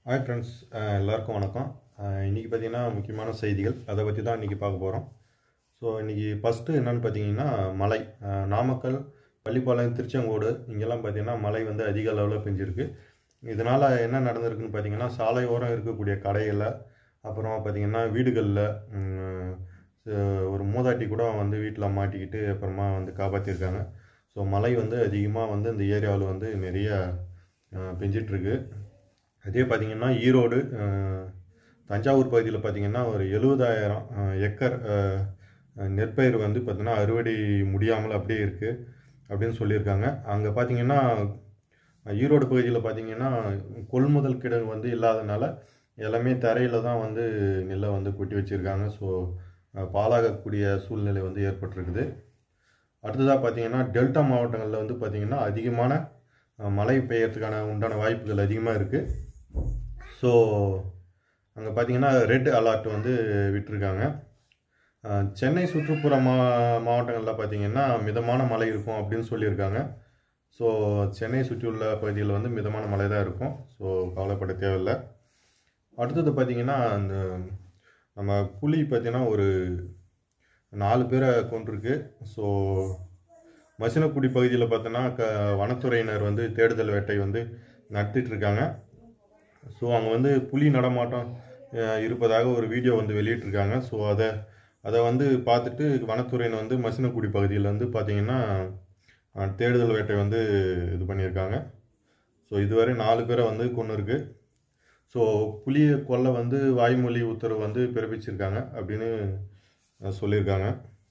hi friends எல்லாருக்கும் வணக்கம் இன்றைக்கி பார்த்தீங்கன்னா முக்கியமான செய்திகள் அதை பற்றி தான் இன்றைக்கி பார்க்க போகிறோம் ஸோ இன்றைக்கி ஃபஸ்ட்டு என்னென்னு பார்த்தீங்கன்னா மழை அஹ், நாமக்கல் பள்ளிப்பாளையம் திருச்செங்கோடு இங்கெல்லாம் பார்த்தீங்கன்னா மழை வந்து அதிக அளவில் பெஞ்சிருக்கு இதனால் என்ன நடந்திருக்குன்னு பார்த்தீங்கன்னா சாலை ஓரம் இருக்கக்கூடிய கடைகளில் அப்புறம் பார்த்தீங்கன்னா வீடுகளில் ம், ச- ஒரு மூதாட்டி கூட வந்து வீட்டில் மாட்டிக்கிட்டு அப்புறமா வந்து காப்பாற்றிருக்காங்க ஸோ மழை வந்து அதிகமாக வந்து இந்த ஏரியாவில் வந்து நிறைய அஹ், பெஞ்சிட்ருக்கு அதே பார்த்திங்கன்னா ஈரோடு அஹ், தஞ்சாவூர் பகுதியில் பார்த்திங்கன்னா ஒரு எழுபதாயிரம் ஏக்கர் அஹ், நெற்பயிர் வந்து பார்த்திங்கன்னா அறுவடை முடியாமல் அப்படியே இருக்குது அப்படின்னு சொல்லியிருக்காங்க அங்கே பார்த்திங்கன்னா ஈரோடு பகுதியில் பார்த்திங்கன்னா கொள்முதல் கிடங்கு வந்து இல்லாதனால எல்லாமே தரையில் தான் வந்து நெல்லை வந்து கொட்டி வச்சுருக்காங்க ஸோ பாலாகக்கூடிய சூழ்நிலை வந்து ஏற்பட்டிருக்குது அடுத்ததாக பார்த்தீங்கன்னா டெல்டா மாவட்டங்களில் வந்து பார்த்திங்கன்னா அதிகமான அஹ், மழை பெய்யறதுக்கான உண்டான வாய்ப்புகள் அதிகமாக இருக்குது ஸோ அங்கே பார்த்தீங்கன்னா ரெட் அலர்ட் வந்து விட்டிருக்காங்க அஹ், சென்னை சுற்றுப்புற மா மாவட்டங்களில் பார்த்தீங்கன்னா மிதமான மழை இருக்கும் அப்படின்னு சொல்லியிருக்காங்க ஸோ சென்னை சுற்றியுள்ள பகுதியில் வந்து மிதமான மழை தான் இருக்கும் ஸோ கவலைப்பட தேவையில்லை அடுத்தது பார்த்தீங்கன்னா அந்த நம்ம புலி பார்த்தீங்கன்னா ஒரு நாலு பேரை கொண்டிருக்கு ஸோ மசினக்குடி பகுதியில் பார்த்தோன்னா க வனத்துறையினர் வந்து தேடுதல் வேட்டை வந்து நடத்திட்டு இருக்காங்க ஸோ அங்கே வந்து புலி நடமாட்டம் அஹ், இருப்பதாக ஒரு வீடியோ வந்து வெளியிட்டிருக்காங்க ஸோ அதை அதை வந்து பார்த்துட்டு வனத்துறையினர் வந்து மசினக்குடி பகுதியில் வந்து பார்த்தீங்கன்னா அஹ், தேடுதல் வேட்டை வந்து இது பண்ணியிருக்காங்க ஸோ இதுவரை நாலு பேரை வந்து கொண்டு இருக்கு ஸோ புலியை கொல்ல வந்து வாய்மொழி உத்தரவு வந்து பிறப்பிச்சிருக்காங்க அப்படின்னு அஹ், சொல்லியிருக்காங்க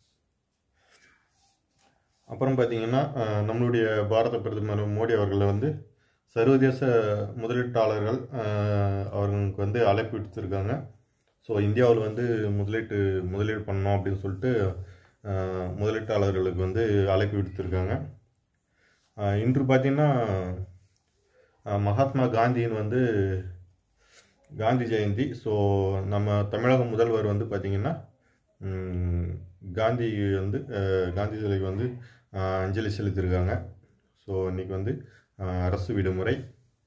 அப்புறம் பார்த்தீங்கன்னா அஹ், நம்மளுடைய பாரத பிரதமர் மோடி அவர்களை வந்து சர்வதேச முதலீட்டாளர்கள் அஹ், அவர்களுக்கு வந்து அழைப்பு விடுத்திருக்காங்க ஸோ இந்தியாவில் வந்து முதலீட்டு முதலீடு பண்ணணும் அப்படின்னு சொல்லிட்டு அஹ், முதலீட்டாளர்களுக்கு வந்து அழைப்பு விடுத்திருக்காங்க அஹ், இன்று பார்த்தீங்கன்னா அஹ், மகாத்மா காந்தியின் வந்து காந்தி ஜெயந்தி ஸோ நம்ம தமிழக முதல்வர் வந்து பார்த்திங்கன்னா ம், காந்தி வந்து அஹ், காந்தி சிலைக்கு வந்து அஹ், அஞ்சலி செலுத்தியிருக்காங்க ஸோ இன்னைக்கு வந்து அஹ், அரசு விடுமுறை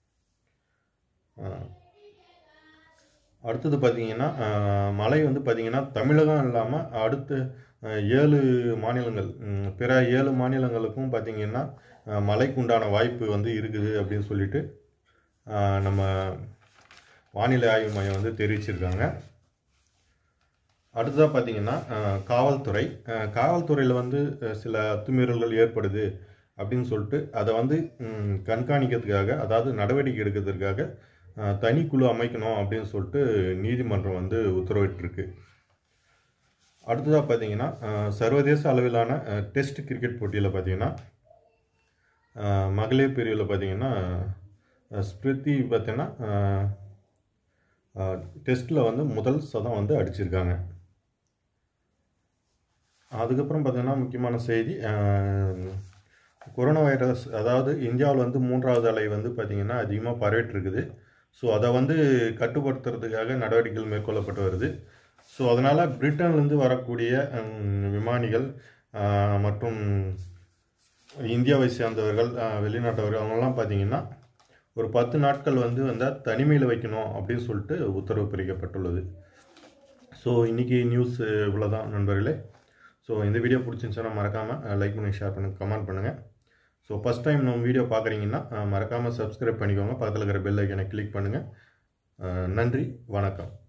அஹ், அடுத்தது பார்த்திங்கன்னா அஹ், மழை வந்து பார்த்திங்கன்னா தமிழகம் இல்லாமல் அடுத்த அஹ், ஏழு மாநிலங்கள் ம், பிற ஏழு மாநிலங்களுக்கும் பார்த்திங்கன்னா அஹ், மழைக்கு உண்டான வாய்ப்பு வந்து இருக்குது அப்படின்னு சொல்லிட்டு அஹ், நம்ம வானிலை ஆய்வு மையம் வந்து தெரிவிச்சிருக்காங்க அடுத்ததாக பார்த்தீங்கன்னா அஹ், காவல்துறை அஹ், காவல்துறையில் வந்து அஹ், சில அத்துமீறல்கள் ஏற்படுது அப்படின்னு சொல்லிட்டு அதை வந்து ம், கண்காணிக்கிறதுக்காக அதாவது நடவடிக்கை எடுக்கிறதுக்காக அஹ், தனிக்குழு அமைக்கணும் அப்படின்னு சொல்லிட்டு நீதிமன்றம் வந்து உத்தரவிட்டிருக்கு அடுத்ததாக பார்த்தீங்கன்னா அஹ், சர்வதேச அளவிலான அஹ், டெஸ்ட் கிரிக்கெட் போட்டியில் பார்த்தீங்கன்னா அஹ், மகளிர் பிரிவில் பார்த்தீங்கன்னா அஹ், ஸ்மிருதி பார்த்தீங்கன்னா டெஸ்ட்டில் வந்து முதல் சதம் வந்து அடிச்சிருக்காங்க அதுக்கப்புறம் பார்த்தீங்கன்னா முக்கியமான செய்தி அஹ், கொரோனா வைரஸ் அதாவது இந்தியாவில் வந்து மூன்றாவது அலை வந்து பார்த்திங்கன்னா அதிகமாக பரவிட்டு இருக்குது ஸோ அதை வந்து கட்டுப்படுத்துறதுக்காக நடவடிக்கைகள் மேற்கொள்ளப்பட்டு வருது ஸோ அதனால் பிரிட்டன்லேருந்து வரக்கூடிய ஹம், விமானிகள் அஹ், மற்றும் இந்தியாவை சேர்ந்தவர்கள் அஹ், வெளிநாட்டவர்கள் அவங்கெல்லாம் பார்த்தீங்கன்னா ஒரு பத்து நாட்கள் வந்து வந்தால் தனிமையில் வைக்கணும் அப்படின்னு சொல்லிட்டு உத்தரவு பிரிக்கப்பட்டுள்ளது ஸோ இன்றைக்கி நியூஸ் இவ்வளோ தான் நண்பர்களே ஸோ இந்த வீடியோ பிடிச்சிருந்துச்சுன்னா மறக்காமல் லைக் பண்ணி ஷேர் பண்ணுங்க கமெண்ட் பண்ணுங்கள் ஸோ ஃபஸ்ட் டைம் நம்ம வீடியோ பார்க்குறீங்கன்னா மறக்காமல் சப்ஸ்கிரைப் பண்ணிக்கோங்க பக்கத்தில் இருக்கிற பெல் ஐக்கனை கிளிக் பண்ணுங்கள் நன்றி வணக்கம்